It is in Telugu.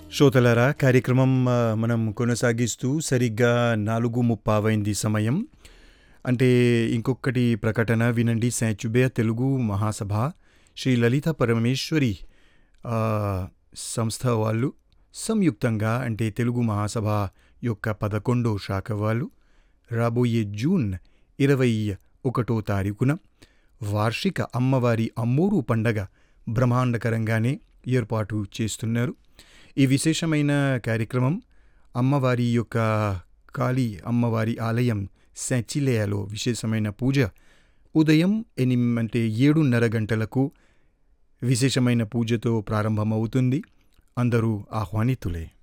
శ్రోతలారా కార్యక్రమం ఆ, మనం కొనసాగిస్తూ సరిగ్గా నాలుగు ముప్పావైంది సమయం అంటే ఇంకొకటి ప్రకటన వినండి శాచుబే తెలుగు మహాసభ శ్రీ లలిత పరమేశ్వరి ఆ, సంస్థ వాళ్ళు సంయుక్తంగా అంటే తెలుగు మహాసభ యొక్క పదకొండో శాఖ వాళ్ళు రాబోయే జూన్ ఇరవై ఒకటో తారీఖున వార్షిక అమ్మవారి అమ్మోరు పండగ బ్రహ్మాండకరంగానే ఏర్పాటు చేస్తున్నారు ఈ విశేషమైన కార్యక్రమం అమ్మవారి యొక్క కాళీ అమ్మవారి ఆలయం శాచిలేయలో విశేషమైన పూజ ఉదయం ఎనిమ్ అంటే ఏడున్నర గంటలకు విశేషమైన పూజతో ప్రారంభమవుతుంది అందరూ ఆహ్వానితులే